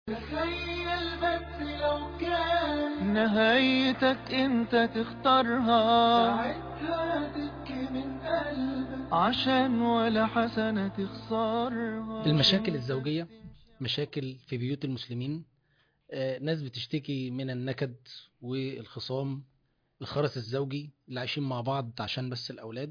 تخيل بس لو كان نهايتك انت تختارها ساعتها تبكي من قلبك عشان ولا حسنة تخسرها المشاكل الزوجية مشاكل في بيوت المسلمين آه، ناس بتشتكي من النكد والخصام الخرس الزوجي اللي عايشين مع بعض عشان بس الأولاد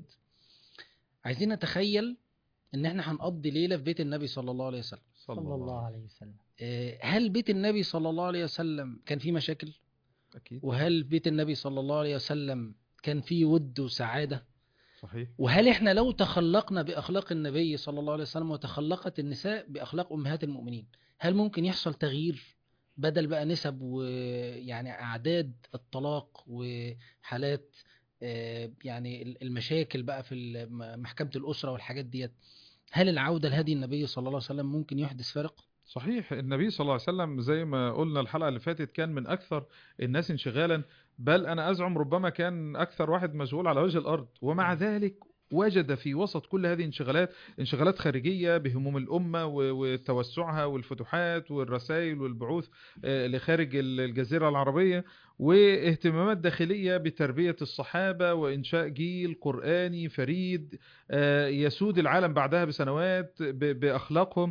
عايزين نتخيل ان احنا هنقضي ليلة في بيت النبي صلى الله عليه وسلم صلى الله عليه وسلم آه، هل بيت النبي صلى الله عليه وسلم كان فيه مشاكل أكيد وهل بيت النبي صلى الله عليه وسلم كان فيه ود وسعادة صحيح وهل احنا لو تخلقنا بأخلاق النبي صلى الله عليه وسلم وتخلقت النساء بأخلاق أمهات المؤمنين هل ممكن يحصل تغيير بدل بقى نسب ويعني أعداد الطلاق وحالات آه، يعني المشاكل بقى في ال- محكمة الأسرة والحاجات ديت هل العودة لهدي النبي صلى الله عليه وسلم ممكن يحدث فرق؟ صحيح النبي صلى الله عليه وسلم زي ما قلنا الحلقة اللي فاتت كان من أكثر الناس انشغالا بل أنا أزعم ربما كان أكثر واحد مشغول على وجه الأرض ومع ذلك وجد في وسط كل هذه الانشغالات انشغالات خارجية بهموم الأمة و- وتوسعها والفتوحات والرسائل والبعوث آه، لخارج ال- الجزيرة العربية واهتمامات داخلية بتربية الصحابة وإنشاء جيل قرآني فريد آه، يسود العالم بعدها بسنوات ب- بأخلاقهم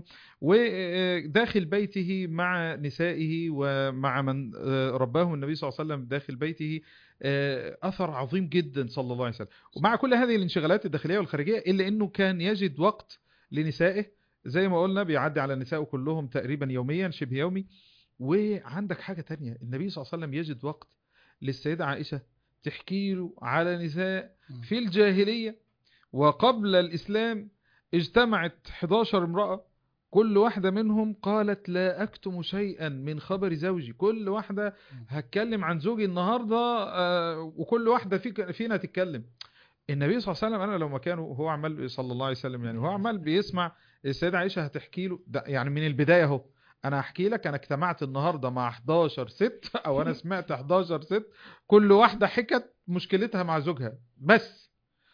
وداخل بيته مع نسائه ومع من آه، رباه النبي صلى الله عليه وسلم داخل بيته آه، أثر عظيم جدا صلى الله عليه وسلم ومع كل هذه الانشغالات الداخلية والخارجية إلا أنه كان يجد وقت لنسائه زي ما قلنا بيعدي على نسائه كلهم تقريبا يوميا شبه يومي وعندك حاجة تانية النبي صلى الله عليه وسلم يجد وقت للسيدة عائشة تحكي له على نساء في الجاهلية وقبل الإسلام اجتمعت 11 امرأة كل واحدة منهم قالت لا أكتم شيئا من خبر زوجي كل واحدة هتكلم عن زوجي النهاردة آه، وكل واحدة فيك- فينا تتكلم النبي صلى الله عليه وسلم أنا لو مكانه هو عمال صلى الله عليه وسلم يعني هو عمال بيسمع السيدة عائشة هتحكي له ده يعني من البداية اهو انا هحكي لك انا اجتمعت النهارده مع 11 ست او انا سمعت 11 ست كل واحده حكت مشكلتها مع زوجها بس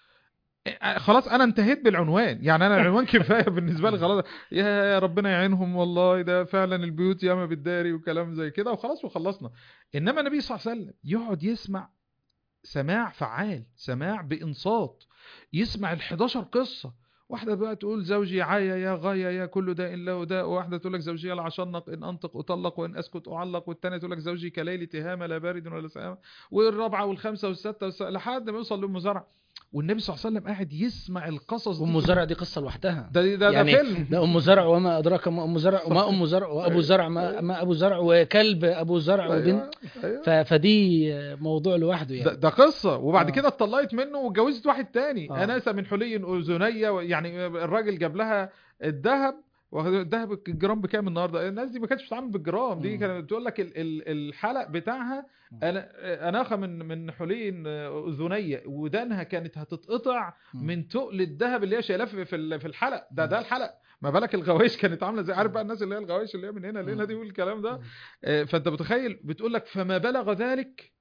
إيه، خلاص انا انتهيت بالعنوان يعني انا العنوان كفايه بالنسبه لي خلاص يا ربنا يعينهم والله ده فعلا البيوت ياما بتداري وكلام زي كده وخلاص وخلصنا انما النبي صلى الله عليه وسلم يقعد يسمع سماع فعال سماع بانصات يسمع ال 11 قصه واحدة بقى تقول زوجي عايا يا غاية يا كل داء له داء وواحدة تقول لك زوجي لا عشنق إن أنطق أطلق وإن أسكت أعلق والتانية تقول لك زوجي كليل تهامة لا بارد ولا سهامة والرابعة والخامسة والستة والس... لحد ما يوصل لأم زرع والنبي صلى الله عليه وسلم قاعد يسمع القصص دي أم زرع دي قصة لوحدها ده ده, ده يعني فيلم ده ام زرع وما ادراك ما ام زرع وما ام زرع وابو زرع ما, ما ابو زرع وكلب ابو زرع وبنت أيوة. أيوة. ف- فدي موضوع لوحده ده, يعني ده قصة وبعد آه. كده اتطلقت منه واتجوزت واحد تاني آه. أناسة من حلي أذنية يعني الراجل جاب لها الذهب الذهب الجرام بكام النهارده الناس دي ما كانتش بتتعامل بالجرام دي مم. كانت بتقول لك ال- ال- الحلق بتاعها أنا اناخه من من حلي اذنيه ودانها كانت هتتقطع مم. من تقل الذهب اللي هي شايلاه في في ال- في الحلق ده ده الحلق ما بالك الغوايش كانت عامله زي عارف بقى الناس اللي هي الغوايش اللي هي من هنا لهنا دي والكلام ده مم. آه، فانت متخيل بتقول لك فما بلغ ذلك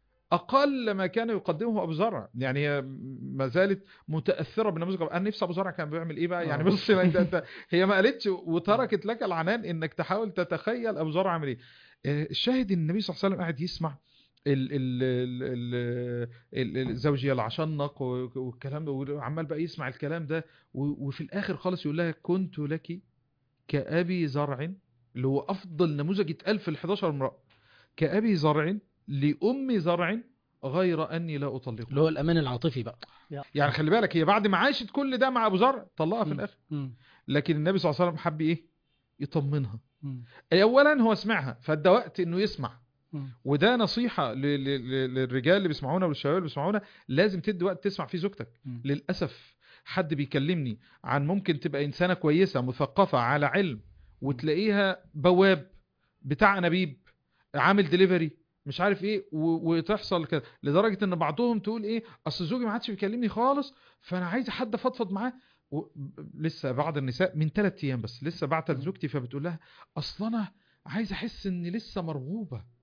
اقل ما كان يقدمه ابو زرع يعني هي ما زالت متاثره بالنموذج انا نفسي ابو زرع كان بيعمل ايه بقى يعني آه. بص انت انت هي ما قالتش وتركت لك العنان انك تحاول تتخيل ابو زرع عامل ايه آه، الشاهد ان النبي صلى الله عليه وسلم قاعد يسمع ال ال ال ال ال الزوجيه العشنق و- والكلام ده وعمال بقى يسمع الكلام ده و- وفي الاخر خالص يقول لها كنت لك كأبي زرع اللي هو أفضل نموذج اتقال في ال 11 امرأة كأبي زرع لأم زرع غير أني لا أطلقه اللي هو الامان العاطفي بقى يعني خلي بالك هي بعد ما عاشت كل ده مع أبو زرع طلقها في مم. الآخر مم. لكن النبي صلى الله عليه وسلم حب إيه يطمنها مم. أولا هو سمعها فادى وقت إنه يسمع مم. وده نصيحة ل- ل- ل- للرجال اللي بيسمعونا والشباب اللي بيسمعونا لازم تدي وقت تسمع فيه زوجتك مم. للأسف حد بيكلمني عن ممكن تبقى إنسانة كويسة مثقفة على علم وتلاقيها بواب بتاع أنابيب عامل ديليفري مش عارف ايه و- وتحصل كده لدرجة ان بعضهم تقول ايه اصل زوجي ما عادش بيكلمني خالص فانا عايز حد افضفض معاه و... لسه بعض النساء من ثلاث ايام بس لسه بعت لزوجتي فبتقول لها اصل انا عايز احس اني لسه مرغوبة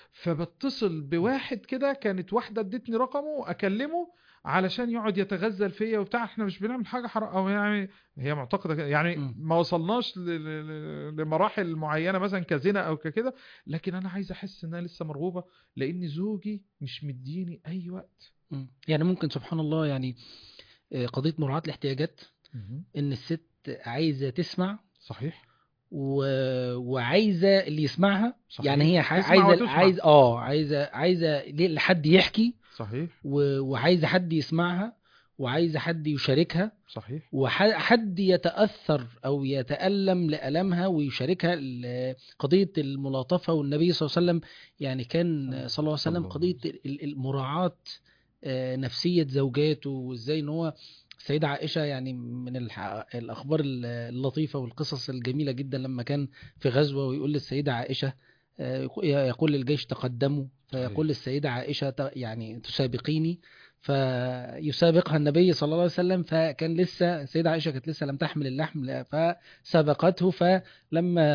فبتصل بواحد كده كانت واحده ادتني رقمه اكلمه علشان يقعد يتغزل فيا وبتاع احنا مش بنعمل حاجه حرام او يعني هي معتقده كده يعني مم. ما وصلناش ل- ل- ل- لمراحل معينه مثلا كزنا او ككده لكن انا عايز احس ان انا لسه مرغوبه لان زوجي مش مديني اي وقت مم. يعني ممكن سبحان الله يعني آه، قضية مراعاة الاحتياجات ان الست عايزة تسمع صحيح و... وعايزة اللي يسمعها صحيح. يعني هي ح... تسمع عايزة وتسمع. عايز اه عايزة عايزة ليه- لحد يحكي صحيح و... وعايزة حد يسمعها وعايزة حد يشاركها صحيح وحد يتأثر أو يتألم لألمها ويشاركها ال- قضية الملاطفة والنبي صلى الله عليه وسلم يعني كان صلى الله عليه وسلم الله قضية ال- المراعاة آه، نفسية زوجاته وإزاي إن هو السيدة عائشة يعني من الح- الأخبار ال- اللطيفة والقصص الجميلة جدا لما كان في غزوة ويقول للسيدة عائشة آه، يقول للجيش تقدموا فيقول للسيدة عائشة ت- يعني تسابقيني فيسابقها النبي صلى الله عليه وسلم فكان لسه السيدة عائشة كانت لسه لم تحمل اللحم فسبقته فلما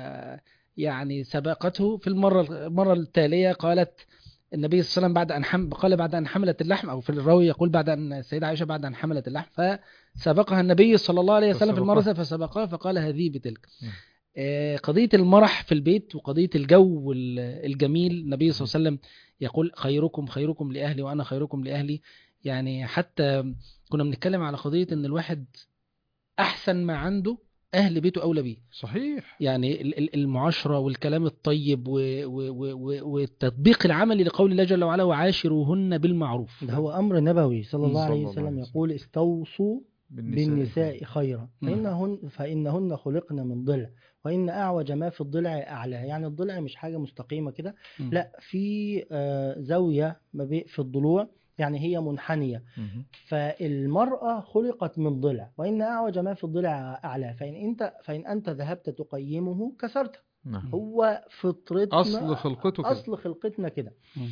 يعني سبقته في المرة المرة التالية قالت النبي صلى الله عليه وسلم بعد أن حم قال بعد أن حملت اللحم أو في الراوي يقول بعد أن السيدة عائشة بعد أن حملت اللحم فسبقها النبي صلى الله عليه وسلم في المرة فسبقها. فسبقها فقال هذه بتلك نعم. آه، قضية المرح في البيت وقضية الجو ال- الجميل النبي صلى الله عليه وسلم يقول خيركم خيركم لأهلي وأنا خيركم لأهلي يعني حتى كنا بنتكلم على قضية إن الواحد أحسن ما عنده أهل بيته أولى بيه صحيح يعني ال- ال- المعاشرة والكلام الطيب و- و- و- و- والتطبيق العملي لقول الله جل وعلا وعاشروهن بالمعروف ده هو أمر نبوي صلى الله صلى عليه الله وسلم عليه يقول استوصوا بالنساء خيرا مم. فإنهن, فإنهن خلقن من ضلع وإن أعوج ما في الضلع أعلاه يعني الضلع مش حاجة مستقيمة كده مم. لا في آه، زاوية ما بي- في الضلوع يعني هي منحنية مهم. فالمرأة خلقت من ضلع وإن أعوج ما في الضلع أعلاه فإن أنت فإن أنت ذهبت تقيمه كسرته نعم هو فطرتنا اصل خلقته كده أصل خلقتنا كده مم.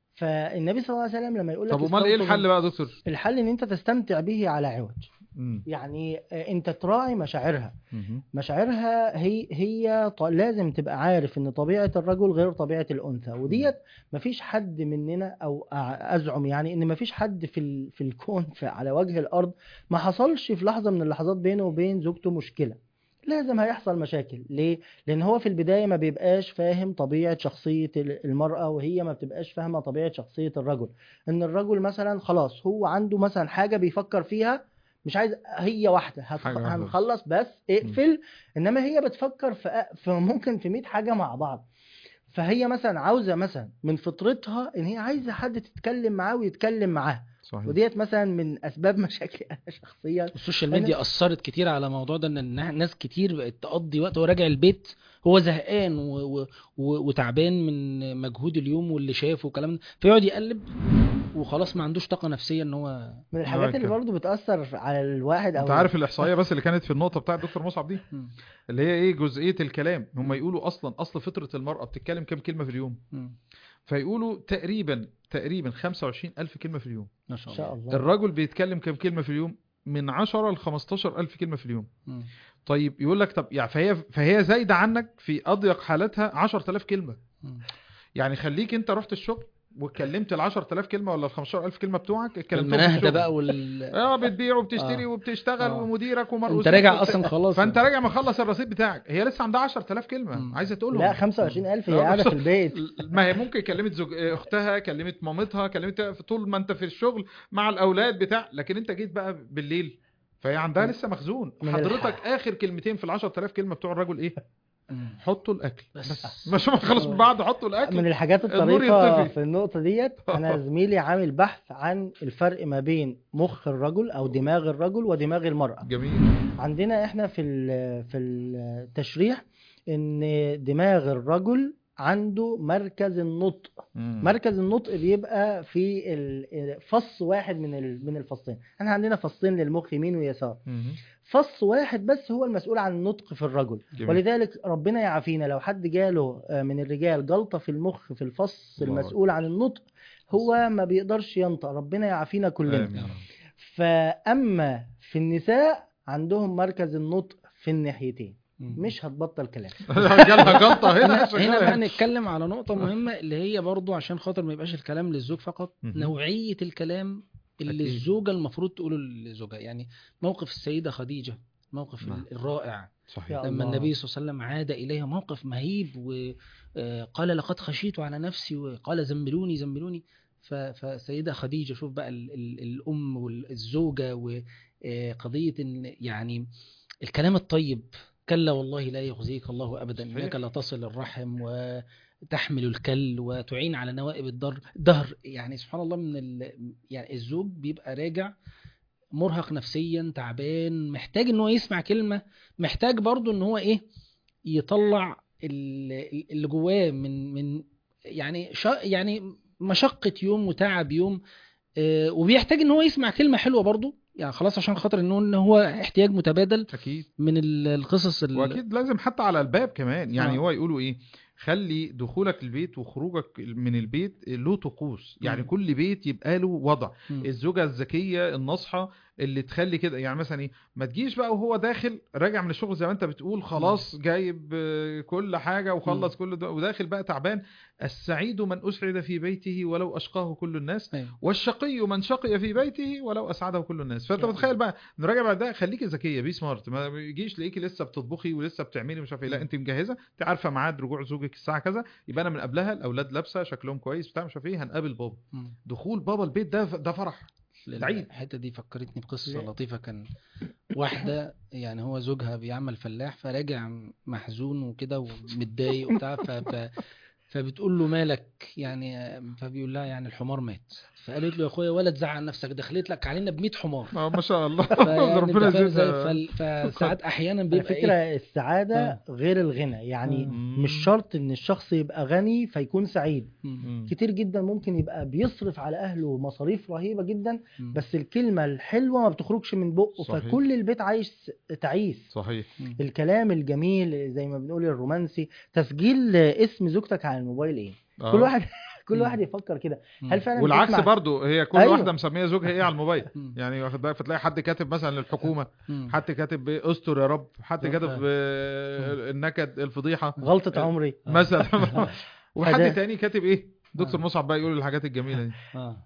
فالنبي صلى الله عليه وسلم لما يقول لك طب امال ايه استوصوا الحل بقى يا دكتور الحل ان انت تستمتع به على عوج مم. يعني آه، انت تراعي مشاعرها مهم. مشاعرها هي هي ط- لازم تبقى عارف ان طبيعه الرجل غير طبيعه الانثى وديت مفيش حد مننا او أع- ازعم يعني ان مفيش حد في ال... في الكون في على وجه الارض ما حصلش في لحظه من اللحظات بينه وبين زوجته مشكله لازم هيحصل مشاكل ليه لان هو في البدايه ما بيبقاش فاهم طبيعه شخصيه ال- المراه وهي ما بتبقاش فاهمه طبيعه شخصيه الرجل ان الرجل مثلا خلاص هو عنده مثلا حاجه بيفكر فيها مش عايز هي واحده هتخ... حاجة واحدة بس. هنخلص بس اقفل انما هي بتفكر في في ممكن في 100 حاجه مع بعض فهي مثلا عاوزه مثلا من فطرتها ان هي عايزه حد تتكلم معاه ويتكلم معاها صحيح وديت مثلا من اسباب مشاكلي انا شخصيا السوشيال أنا- ميديا اثرت كتير على الموضوع ده ان النا- ناس كتير بقت تقضي وقت وهو راجع البيت هو زهقان و... و... و... وتعبان من مجهود اليوم واللي شافه والكلام ده فيقعد يقلب وخلاص ما عندوش طاقه نفسيه ان هو من الحاجات اللي كده. برضو بتاثر على الواحد او انت عارف الاحصائيه بس اللي كانت في النقطه بتاعت دكتور مصعب دي مم. اللي هي ايه جزئيه الكلام هم يقولوا اصلا اصل فطره المراه بتتكلم كام كلمه في اليوم مم. فيقولوا تقريبا تقريبا 25 الف كلمه في اليوم ما ان شاء شاء الله الله الرجل بيتكلم كام كلمه في اليوم من 10 ل 15 الف كلمه في اليوم مم. طيب يقول لك طب يعني فهي فهي زايده عنك في اضيق حالتها 10000 كلمه مم. يعني خليك انت رحت الشغل واتكلمت ال 10000 كلمه ولا ال 15000 كلمه بتوعك اتكلمتهم في المناهده الشغل. بقى وال اه بتبيع وبتشتري آه. وبتشتغل آه. ومديرك ومرؤوسك انت راجع وبت- اصلا خلاص فانت راجع مخلص الرصيد بتاعك هي لسه عندها 10000 كلمه مم. عايزه تقولهم لا 25000 هي آه، قاعده في البيت ما هي ممكن كلمت زوج اختها كلمت مامتها كلمت طول ما انت في الشغل مع الاولاد بتاع لكن انت جيت بقى بالليل فهي عندها لسه مخزون من حضرتك الح- اخر كلمتين في ال 10000 كلمه بتوع الرجل ايه مم. حطوا الاكل بس. بس مش ما خلص من بعض حطوا من الاكل الحاجات النور الطريفه يطفي. في النقطه ديت انا زميلي عامل بحث عن الفرق ما بين مخ الرجل او دماغ الرجل ودماغ المراه جميل عندنا احنا في ال- في التشريح ان دماغ الرجل عنده مركز النطق مم. مركز النطق بيبقى في ال- فص واحد من ال- من الفصين احنا عندنا فصين للمخ يمين ويسار مم. فص واحد بس هو المسؤول عن النطق في الرجل جميل. ولذلك ربنا يعافينا لو حد جاله آه، من الرجال جلطة في المخ في الفص الله المسؤول عن النطق هو ما بيقدرش ينطق ربنا يعافينا كلنا آمين. فأما في النساء عندهم مركز النطق في الناحيتين مم. مش هتبطل كلام جالها جلطه هنا هنا, عشان هنا كده. بقى نتكلم على نقطة مهمة اللي هي برضو عشان خاطر ما يبقاش الكلام للزوج فقط مهم. نوعية الكلام اللي أكيد. الزوجة المفروض تقوله لزوجها يعني موقف السيدة خديجة موقف نعم. الرائع صحيح يا لما الله. النبي صلى الله عليه وسلم عاد إليها موقف مهيب وقال لقد خشيت على نفسي وقال زملوني زملوني ف- فسيدة خديجة شوف بقى ال ال الأم والزوجة وقضية إن يعني الكلام الطيب كلا والله لا يخزيك الله أبدا صحيح. إنك لا تصل الرحم وتحمل الكل وتعين على نوائب الدر دهر يعني سبحان الله من ال يعني الزوج بيبقى راجع مرهق نفسيا تعبان محتاج ان هو يسمع كلمة محتاج برضو ان هو ايه يطلع ال- اللي جواه من من يعني شا يعني مشقة يوم وتعب يوم آه، وبيحتاج ان هو يسمع كلمة حلوة برضو يعني خلاص عشان خاطر انه ان هو احتياج متبادل اكيد من ال- القصص ال- واكيد لازم حتى على الباب كمان يعني آه. هو يقولوا ايه خلي دخولك البيت وخروجك من البيت له طقوس يعني مم. كل بيت يبقى له وضع مم. الزوجه الذكيه الناصحه اللي تخلي كده يعني مثلا ايه ما تجيش بقى وهو داخل راجع من الشغل زي ما انت بتقول خلاص جايب آه، كل حاجه وخلص كل ده وداخل بقى تعبان السعيد من اسعد في بيته ولو اشقاه كل الناس أيوة. والشقي من شقي في بيته ولو اسعده كل الناس فانت يعني. متخيل بقى نراجع بعد ده خليكي ذكيه بي سمارت ما يجيش تلاقيكي لسه بتطبخي ولسه بتعملي مش عارف ايه لا مم. انت مجهزه انت عارفه ميعاد رجوع زوجك الساعه كذا يبقى انا من قبلها الاولاد لابسه شكلهم كويس بتاع مش عارف ايه هنقابل بابا مم. دخول بابا البيت ده ده فرح العيد. الحته دي فكرتني بقصه لا. لطيفه كان واحده يعني هو زوجها بيعمل فلاح فراجع محزون وكده ومتضايق وبتاع ف... ف... فبتقول له مالك يعني فبيقول لها يعني الحمار مات فقالت له يا اخويا ولا تزعل نفسك دخلت لك علينا ب 100 حمار اه ما شاء الله فيعني ربنا أنت فاهم إزاي؟ يزيدها فال- فساعات احيانا على بيبقى فكرة ايه السعادة غير الغنى يعني مم. مش شرط ان الشخص يبقى غني فيكون سعيد مم. مم. كتير جدا ممكن يبقى بيصرف على اهله مصاريف رهيبة جدا مم. بس الكلمة الحلوة ما بتخرجش من بقه صحيح. فكل البيت عايش تعيس صحيح مم. الكلام الجميل زي ما بنقول الرومانسي تسجيل اسم زوجتك على الموبايل ايه آه. كل واحد كل مم. واحد يفكر كده مم. هل فعلا والعكس بتسمع- برضو هي كل أيوة. واحده مسميه زوجها ايه على الموبايل مم. يعني واخد بالك فتلاقي حد كاتب مثلا للحكومه مم. حد كاتب إيه، استر يا رب حد آه. كاتب آه، النكد الفضيحه غلطة عمري مثلا وحد فده- تاني كاتب ايه دكتور آه. مصعب بقى يقول الحاجات الجميله دي اه آه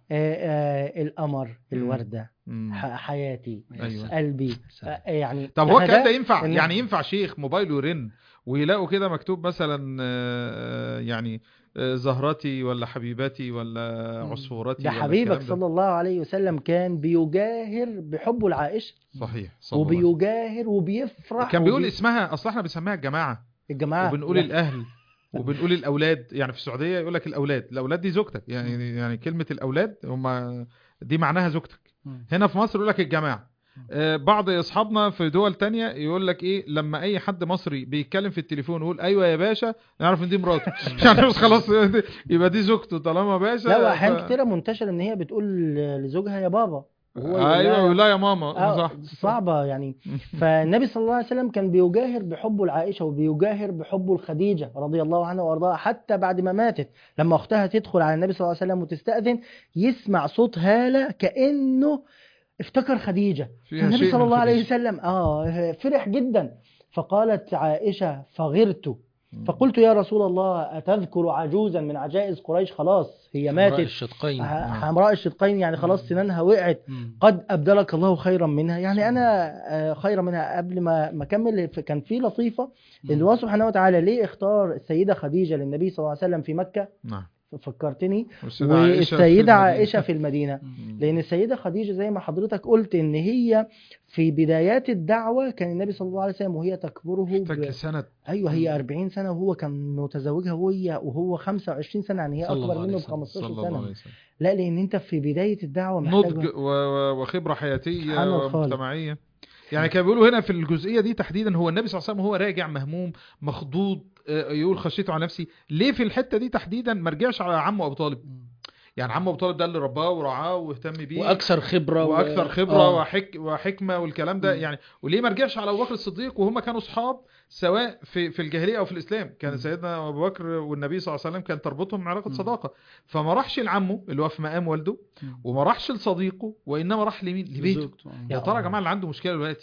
آه القمر الوردة مم. ح- حياتي أيوة. قلبي سلام. آه يعني طب هو فده- الكلام ده ينفع إن- يعني ينفع شيخ موبايله يرن ويلاقوا كده مكتوب مثلا آه، يعني آه، زهرتي ولا حبيبتي ولا مم. عصفورتي ده ولا حبيبك الكلام ده. صلى الله عليه وسلم كان بيجاهر بحبه لعائشة صحيح صلى الله عليه وسلم. وبيجاهر وبيفرح كان بيقول وبي- اسمها اصل احنا بنسميها الجماعه الجماعة وبنقول لا. الاهل وبنقول الاولاد يعني في السعوديه يقول لك الاولاد الاولاد دي زوجتك يعني يعني كلمه الاولاد هم دي معناها زوجتك مم. هنا في مصر يقول لك الجماعه آه، بعض اصحابنا في دول تانية يقول لك ايه لما اي حد مصري بيتكلم في التليفون ويقول ايوه يا باشا نعرف ان دي مراته يعني مش خلاص يبقى دي زوجته طالما باشا لا واحيان ف- كتيرة منتشر ان هي بتقول لزوجها يا بابا وهو يقول ايوه لها- يقول لا يا ماما آه صح صعبة يعني فالنبي صلى الله عليه وسلم كان بيجاهر بحبه لعائشة وبيجاهر بحبه لخديجة رضي الله عنها وارضاها حتى بعد ما ماتت لما اختها تدخل على النبي صلى الله عليه وسلم وتستأذن يسمع صوت هالة كأنه افتكر خديجة فيها النبي شيء صلى من الله عليه خديجة. وسلم اه فرح جدا فقالت عائشة فغرت فقلت يا رسول الله أتذكر عجوزا من عجائز قريش خلاص هي حمراء ماتت الشدقين ح- حمراء الشدقين يعني خلاص مم. سنانها وقعت مم. قد أبدلك الله خيرا منها يعني أنا آه، خيرا منها قبل ما ما أكمل ف- كان في لطيفة إن الله سبحانه وتعالى ليه اختار السيدة خديجة للنبي صلى الله عليه وسلم في مكة نعم فكرتني والسيدة عائشة في والسيدة المدينة. عائشة في المدينة مم. لأن السيدة خديجة زي ما حضرتك قلت إن هي في بدايات الدعوة كان النبي صلى الله عليه وسلم وهي تكبره محتاج ب... سند أيوه هي 40 سنة وهو كان متزوجها وهي وهو 25 سنة يعني هي صلى الله أكبر عليه منه ب وسلم. 15 صلى الله سنة عليه وسلم لا لأن أنت في بداية الدعوة محتاج نضج و- و- وخبره حياتيه سبحان الخالق. ومجتمعيه يعني كانوا بيقولوا هنا في الجزئيه دي تحديدا هو النبي صلى الله عليه وسلم هو راجع مهموم مخضوض آه، يقول خشيت على نفسي ليه في الحته دي تحديدا ما رجعش على عمه ابو طالب مم. يعني عمه ابو طالب ده اللي رباه ورعاه واهتم بيه واكثر خبره و- واكثر خبره آه. وحك وحكمه والكلام ده مم. يعني وليه ما رجعش على ابو بكر الصديق وهم كانوا اصحاب سواء في في الجاهليه او في الاسلام كان مم. سيدنا ابو بكر والنبي صلى الله عليه وسلم كان تربطهم علاقه مم. صداقه فما راحش لعمه اللي هو في مقام والده مم. وما راحش لصديقه وانما راح لمين لبيته لزوجته. آه. يا ترى يا جماعه اللي عنده مشكله دلوقتي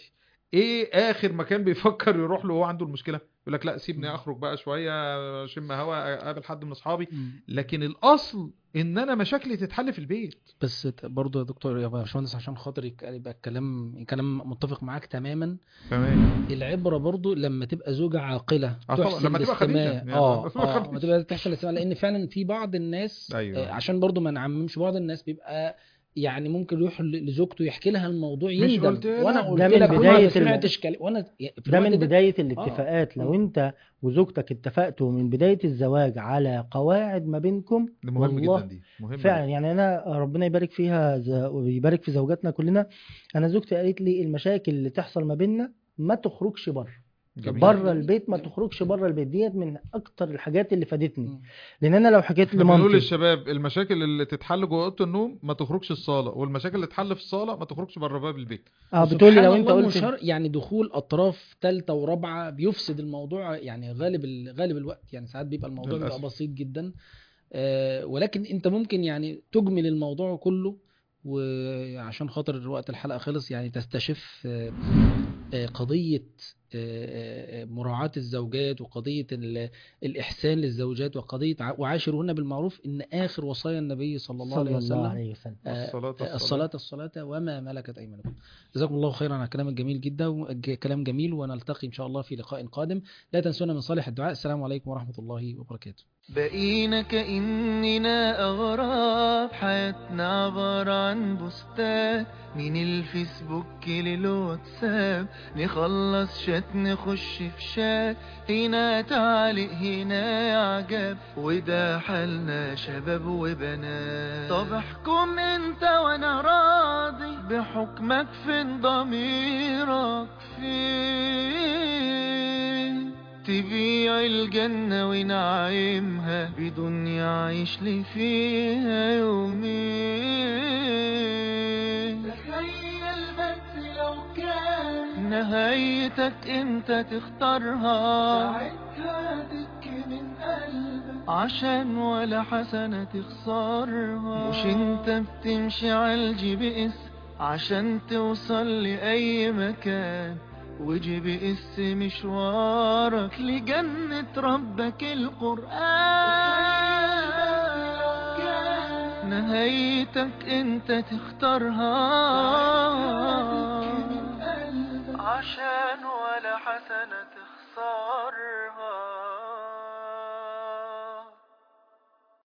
ايه اخر مكان بيفكر يروح له وهو عنده المشكله يقول لك لا سيبني مم. اخرج بقى شويه اشم هوا اقابل حد من اصحابي مم. لكن الاصل ان انا مشاكلي تتحل في البيت بس ت- برضه يا دكتور يا باشمهندس عشان خاطر يك- يبقى الكلام كلام متفق معاك تماما تمام العبره برضه لما تبقى زوجه عاقله آه طبعاً، تحسن لما تبقى خديجة، الاستماع يعني اه لما تبقى اه خديجة. لما تبقى تحسن الاستماع لان فعلا في بعض الناس أيوة. آه، عشان برضه ما نعممش بعض الناس بيبقى يعني ممكن يروح ل- لزوجته يحكي لها الموضوع مش يندم قلت لك؟ وانا ده قلت من لك وما بداية سمعتش كلام وانا في ده الوقت من بداية الاتفاقات لو مم. انت وزوجتك اتفقتوا من بداية الزواج على قواعد ما بينكم دي مهم والله جدا دي مهم فعلا يعني انا ربنا يبارك فيها ز- ويبارك في زوجاتنا كلنا انا زوجتي قالت لي المشاكل اللي تحصل ما بيننا ما تخرجش بره جميل. بره البيت ما تخرجش بره البيت ديت من اكتر الحاجات اللي فادتني مم. لان انا لو حكيت احنا بنقول لمامتي للشباب المشاكل اللي تتحل جوه اوضه النوم ما تخرجش الصاله والمشاكل اللي تتحل في الصاله ما تخرجش بره باب البيت اه بتقول لي سبحان لو انت الله قلت مشار يعني دخول اطراف ثالثه ورابعه بيفسد الموضوع يعني غالب ال- غالب الوقت يعني ساعات بيبقى الموضوع بيبقى للأسف. بسيط جدا آه، ولكن انت ممكن يعني تجمل الموضوع كله وعشان خاطر وقت الحلقه خلص يعني تستشف آه، آه، قضيه آه، آه، مراعاة الزوجات وقضية ال- الإحسان للزوجات وقضية ع- وعاشرهن بالمعروف إن آخر وصايا النبي صلى الله عليه صلى الله وسلم عليه وسلم آه، الصلاة آه، الصلاة الصلاة وما ملكت أيمانكم جزاكم الله خيرا على الكلام الجميل جدا وج- كلام جميل ونلتقي إن شاء الله في لقاء قادم لا تنسونا من صالح الدعاء السلام عليكم ورحمة الله وبركاته بقينا كأننا أغراب حياتنا عبارة عن بوستات من الفيسبوك للواتساب نخلص شات نخش في شات هنا تعليق هنا إعجاب وده حالنا شباب وبنات طب احكم انت وانا راضي بحكمك فين ضميرك فين تبيع الجنة ونعيمها بدنيا عيش لي فيها يومين تخيل بس لو كان نهايتك انت تختارها ساعتها تبكي من قلبك عشان ولا حسنة تخسرها مش انت بتمشي على الجي بي اس عشان توصل لأي مكان وجي بي اس مشوارك لجنة ربك القرآن نهايتك انت تختارها عشان ولا حسنة تخسرها